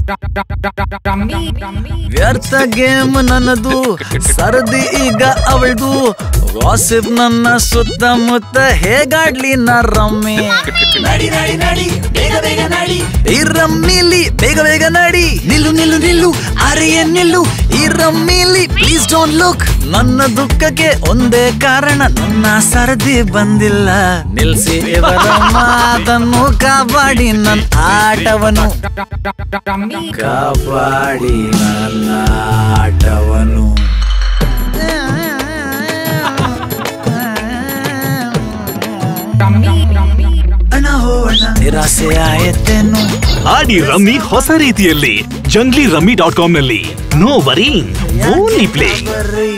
ವ್ಯರ್ಥ ಗೇಮ್ ನನ್ನದು ಸರದಿ ಈಗ ಅವಳ್ದು ವಾಸಿಪ್ ನನ್ನ ಸುತ್ತಮುತ್ತ ಹೇಗಾಡ್ಲಿ ನಾ ರಮ್ಮಿ ಈ ರಮ್ಮಿಲಿ ಬೇಗ ಬೇಗ ನಡಿ ನಿಲ್ಲು ನಿಲ್ಲು ನಿಲ್ಲು ಅರೆಯ ನಿಲ್ಲು ಈ ರಮ್ಮಿಲಿ ಪ್ಲೀಸ್ ಡೋಂಟ್ ಲುಕ್ ನನ್ನ ದುಃಖಕ್ಕೆ ಒಂದೇ ಕಾರಣ ನನ್ನ ಸರದಿ ಬಂದಿಲ್ಲ ನಿಲ್ಸಿ ಇವರ ಮಾತನ್ನು ಕಾಪಾಡಿ ನನ್ನ ಆಟವನು ಕಾಪಾಡಿ ನನ್ನ ಆಟವನು ಅಣ್ಣ ಹೋ ಅಣ್ಣ ನಿರಾಸೆ ಆಯತ್ತೇನು ಆಡಿ ರಮ್ಮಿ ಹೊಸ ರೀತಿಯಲ್ಲಿ ಜಂಗ್ಲಿ ರಮ್ಮಿ ಡಾಟ್ ಕಾಮ್ ನಲ್ಲಿ ನೋ ವರಿ ಓನ್ಲಿ ಪ್ಲೇ ಬರ್ರಿ